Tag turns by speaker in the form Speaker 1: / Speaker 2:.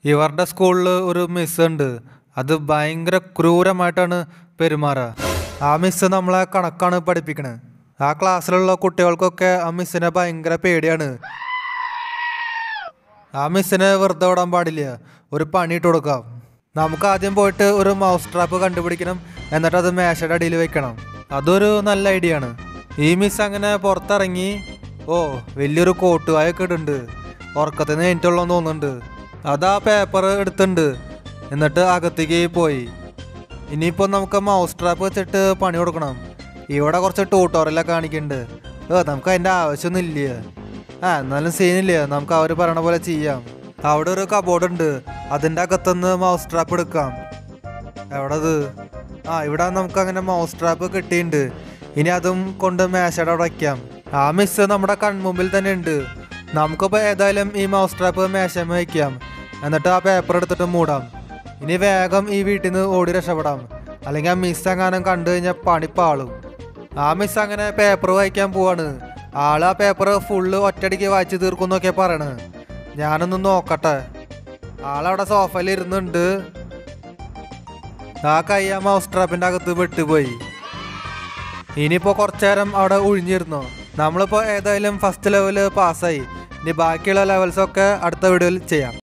Speaker 1: ഇവരുടെ സ്കൂളിൽ ഒരു മിസ് ഉണ്ട് അത് ഭയങ്കര ക്രൂരമായിട്ടാണ് പെരുമാറുക ആ മിസ് നമ്മളെ കണക്കാണ് പഠിപ്പിക്കണത് ആ ക്ലാസ്സിലുള്ള കുട്ടികൾക്കൊക്കെ ആ മിസ്സിനെ ഭയങ്കര പേടിയാണ് ആ മിസ്സിനെ വെറുതെ വിടാൻ പാടില്ല ഒരു പണി ഇട്ട് കൊടുക്കാം നമുക്ക് ആദ്യം പോയിട്ട് ഒരു മൗസ് ട്രാപ്പ് കണ്ടുപിടിക്കണം എന്നിട്ട് അത് മേശയുടെ അടിയിൽ വെക്കണം അതൊരു നല്ല ഐഡിയ ആണ് ഈ മിസ് അങ്ങനെ പുറത്തിറങ്ങി ഓ വലിയൊരു കോട്ടുവായൊക്കെ ഇടുന്നുണ്ട് ഉറക്കത്തിൽ നിന്ന് എനിക്കുള്ളതെന്ന് തോന്നുന്നുണ്ട് അതാ പേപ്പർ എടുത്തിട്ടുണ്ട് എന്നിട്ട് അകത്തേക്ക് പോയി ഇനിയിപ്പോൾ നമുക്ക് മൗസ് ട്രാപ്പ് വെച്ചിട്ട് പണി കൊടുക്കണം ഇവിടെ കുറച്ച് ട്യൂട്ടോറിയലൊക്കെ കാണിക്കുന്നുണ്ട് ഏ നമുക്ക് അതിൻ്റെ ആവശ്യമൊന്നുമില്ല ആ എന്നാലും സീനില്ല നമുക്ക് അവർ പറയണ പോലെ ചെയ്യാം അവിടെ ഒരു കബോർഡ് ഉണ്ട് അതിൻ്റെ അകത്തുനിന്ന് മൗസ് ട്രാപ്പ് എടുക്കാം എവിടെ അത് ആ ഇവിടെ നമുക്ക് അങ്ങനെ മൗസ് ട്രാപ്പ് കിട്ടിയിട്ടുണ്ട് ഇനി അതും കൊണ്ട് മേശയുടെ അവിടെ വയ്ക്കാം ആ മിസ് നമ്മുടെ കൺമുമ്പിൽ തന്നെ ഉണ്ട് നമുക്കിപ്പോൾ ഏതായാലും ഈ മൗസ് ട്രാപ്പ് മേശമ വയ്ക്കാം എന്നിട്ട് ആ പേപ്പർ എടുത്തിട്ട് മൂടാം ഇനി വേഗം ഈ വീട്ടിൽ നിന്ന് ഓടി രക്ഷപ്പെടാം അല്ലെങ്കിൽ ആ മിസ് എങ്ങാനും കണ്ടു കഴിഞ്ഞാൽ പണിപ്പാളും ആ മിസ് അങ്ങനെ പേപ്പർ വായിക്കാൻ പോവാണ് ആള് ആ പേപ്പർ ഫുള്ള് ഒറ്റയടിക്ക് വായിച്ചു തീർക്കുന്നൊക്കെ പറയണ് ഞാനൊന്ന് നോക്കട്ടെ ആളവിടെ സോഫയിൽ ഇരുന്നുണ്ട് ആ കൈ ആ മൗസ് ട്രാപ്പിന്റെ അകത്ത് വിട്ടുപോയി ഇനിയിപ്പോ കുറച്ചേരം അവിടെ ഒഴിഞ്ഞിരുന്നു നമ്മളിപ്പോ ഏതായാലും ഫസ്റ്റ് ലെവല് പാസ്സായി ഇനി ബാക്കിയുള്ള ലെവൽസ് ഒക്കെ അടുത്ത വീഡിയോയിൽ ചെയ്യാം